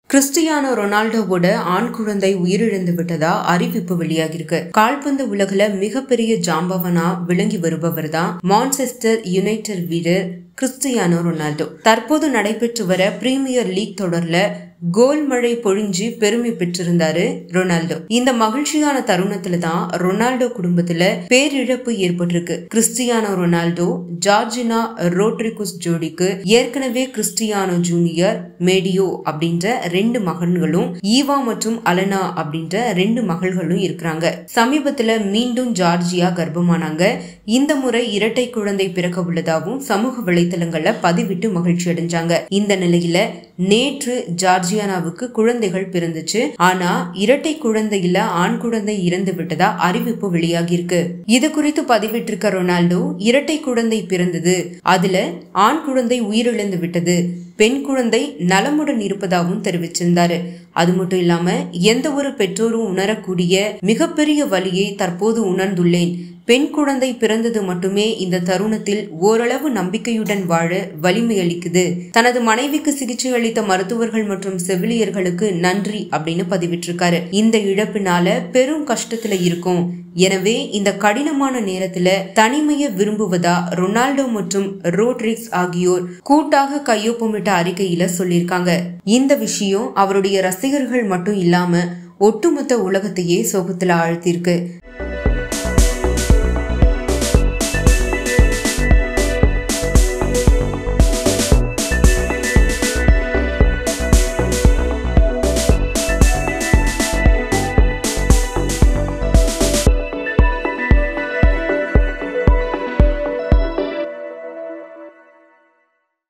Cristiano ரொனால்டோவோட ஆண் குழந்தை உயிரிழந்து விட்டதா அறிவிப்பு வெளியாகிருக்கு கால்பந்து உலகில மிகப்பெரிய ஜாம்பவனா விளங்கி வருபவர் தான் மான்செஸ்டர் யுனைடெட் வீரர் கிறிஸ்டியானோ ரொனால்டோ தற்போது நடைபெற்று வர பிரீமியர் லீக் தொடர்ல கோல் மழை பொழிஞ்சு பெருமை பெற்றிருந்தாரு ரொனால்டோ இந்த மகிழ்ச்சியான தருணத்துல தான் ரொனால்டோ குடும்பத்துல பேரிழப்பு ஏற்பட்டிருக்கு கிறிஸ்டியானோ ரொனால்டோ ஜார்ஜினா ரோட்ரிகுஸ் ஜோடிக்கு ஏற்கனவே கிறிஸ்டியானோ ஜூனியர் மேடியோ அப்படின்ற ரெண்டு மகன்களும் ஈவா மற்றும் அலனா அப்படின்ற ரெண்டு மகள்களும் இருக்கிறாங்க சமீபத்துல மீண்டும் ஜார்ஜியா கர்ப்பமானாங்க இந்த முறை இரட்டை குழந்தை பிறக்க உள்ளதாகவும் சமூக வலைத்தளங்கள்ல பதிவிட்டு மகிழ்ச்சி அடைஞ்சாங்க இந்த நிலையில நேற்று ஜார்ஜியானாவுக்கு குழந்தைகள் பிறந்துச்சு ஆனா இரட்டை குழந்தையில ஆண் குழந்தை இறந்து விட்டதா அறிவிப்பு வெளியாகி இருக்கு இது குறித்து பதிவிட்டிருக்க ரொனால்டோ இரட்டை குழந்தை பிறந்தது அதுல ஆண் குழந்தை உயிரிழந்து விட்டது பெண் குழந்தை நலமுடன் இருப்பதாகவும் தெரிவிச்சிருந்தாரு அது மட்டும் இல்லாம எந்த ஒரு பெற்றோரும் உணரக்கூடிய மிகப்பெரிய வழியை தற்போது உணர்ந்துள்ளேன் பெண் குழந்தை பிறந்தது மட்டுமே இந்த தருணத்தில் ஓரளவு நம்பிக்கையுடன் வாழ வலிமை அளிக்குது தனது மனைவிக்கு சிகிச்சை அளித்த மருத்துவர்கள் மற்றும் செவிலியர்களுக்கு நன்றி அப்படின்னு பதிவிட்டிருக்காரு இந்த இழப்பினால பெரும் கஷ்டத்துல இருக்கும் எனவே இந்த கடினமான நேரத்துல தனிமையை விரும்புவதா ரொனால்டோ மற்றும் ரோட்ரிக்ஸ் ஆகியோர் கூட்டாக கையொப்பமிட்ட அறிக்கையில சொல்லியிருக்காங்க இந்த விஷயம் அவருடைய ரசிகர்கள் மட்டும் இல்லாம ஒட்டுமொத்த உலகத்தையே சோகத்துல ஆழ்த்திருக்கு